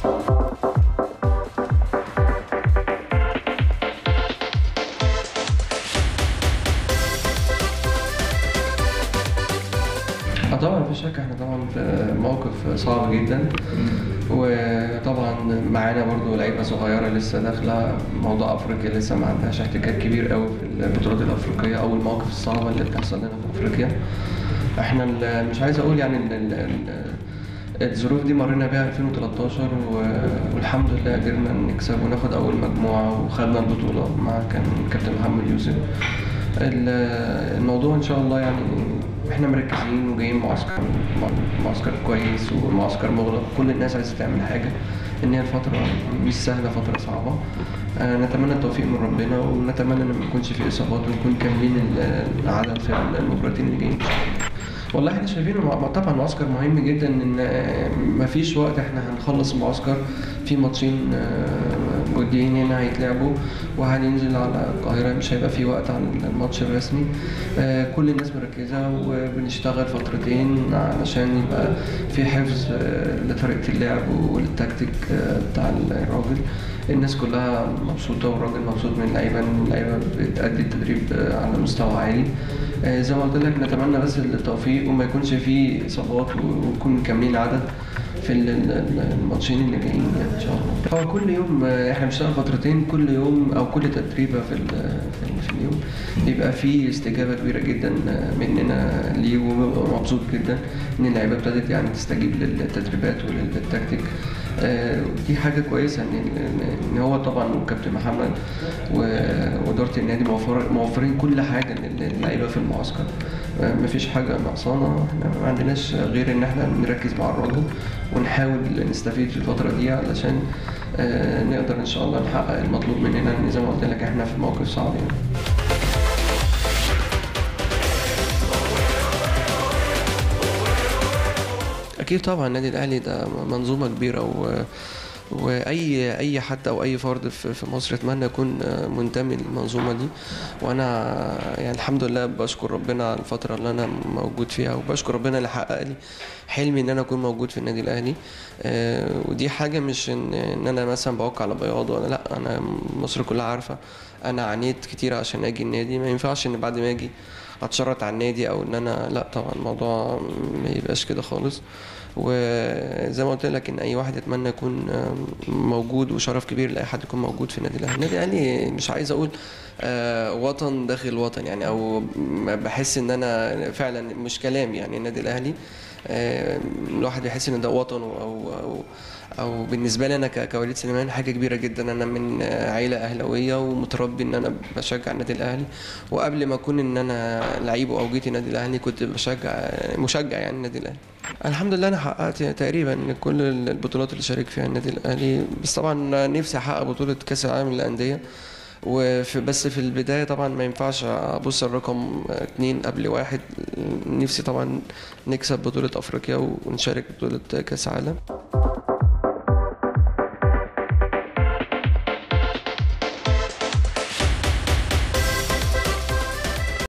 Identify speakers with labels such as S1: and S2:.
S1: اه طبعا مفيش شك احنا طبعا في موقف صعب جدا وطبعا معانا برضو لعيبه صغيره لسه داخله موضوع افريقيا لسه ما عندهاش احتكاك كبير قوي في البطولات الافريقيه او المواقف الصعبه اللي بتحصل لنا في افريقيا احنا ال- مش عايز اقول يعني ال- ال- ال- الظروف دي مرينا بيها 2013 و- والحمد لله قدرنا نكسب وناخد اول مجموعه وخدنا البطوله مع كان كابتن محمد يوسف ال- الموضوع ان شاء الله يعني احنا مركزين وجايين معسكر معسكر كويس ومعسكر مغلق كل الناس عايزه تعمل حاجه ان هي الفتره مش سهله فتره صعبه آه، نتمنى التوفيق من ربنا ونتمنى ان ما يكونش في اصابات ونكون كاملين ال- العدد في المباراتين اللي جايين والله احنا شايفين المع- طبعا معسكر مهم جدا ان آه، مفيش وقت احنا هنخلص المعسكر في ماتشين آه، وديين هنا هيتلعبوا وهننزل على القاهرة مش هيبقى في وقت على الماتش الرسمي آه، كل الناس مركزة وبنشتغل فترتين علشان يبقى في حفظ آه، لطريقة اللعب وللتكتيك آه، بتاع الراجل الناس كلها مبسوطة والراجل مبسوط من اللعيبة إن اللعيبة بتأدي التدريب آه، على مستوى عالي آه، زي ما قلت لك نتمنى بس التوفيق وما يكونش فيه إصابات ونكون مكملين عدد في ال- ال- الماتشين اللي جايين يعني ان شاء الله هو كل يوم آه، احنا بنشتغل فترتين كل يوم او كل تدريبه في ال- في, ال- في اليوم بيبقى في استجابه كبيره جدا آه، مننا ليه وببقى مبسوط جدا ان اللعيبه ابتدت يعني تستجيب للتدريبات وللتكتيك آه، دي حاجه كويسه ان ان- ان هو طبعا وكابتن محمد و- واداره النادي موفر موفرين كل حاجه للعيبه في المعسكر آه، مفيش حاجه ناقصانا احنا ما عندناش غير ان احنا نركز مع الراجل ونحاول نستفيد في الفتره دي علشان آه، نقدر ان شاء الله نحقق المطلوب مننا ان زي ما قلت لك احنا في موقف صعب يعني اكيد طبعا النادي الاهلي ده منظومه كبيره و واي اي حد او اي فرد في في مصر يتمنى يكون منتمي للمنظومه دي وانا يعني الحمد لله بشكر ربنا على الفتره اللي انا موجود فيها وبشكر ربنا اللي حقق لي حلمي ان انا اكون موجود في النادي الاهلي آه، ودي حاجه مش ان ان انا مثلا بعك على بياض ولا لا انا مصر كلها عارفه انا عانيت كتير عشان اجي النادي ما ينفعش ان بعد ما اجي اتشرط على النادي او ان انا لا طبعا الموضوع ما يبقاش كده خالص وزي ما قلت لك ان اي واحد يتمنى يكون موجود وشرف كبير لاي حد يكون موجود في النادي الاهلي النادي الاهلي مش عايز اقول آه، وطن داخل وطن يعني او بحس ان انا فعلا مش كلام يعني النادي الاهلي آه، الواحد بيحس ان ده وطنه او او او بالنسبه لي انا ك- كوليد سليمان حاجه كبيره جدا انا من آه، عيله اهلاويه ومتربي ان انا بشجع النادي الاهلي وقبل ما اكون ان انا لعيب او جيت النادي الاهلي كنت بشجع مشجع يعني النادي الاهلي الحمد لله انا حققت تقريبا كل البطولات اللي شارك فيها النادي الاهلي بس طبعا نفسي احقق بطوله كاس العالم للانديه وفي بس في البداية طبعا ما ينفعش أبص الرقم اتنين قبل واحد نفسي طبعا نكسب بطولة أفريقيا ونشارك بطولة كأس عالم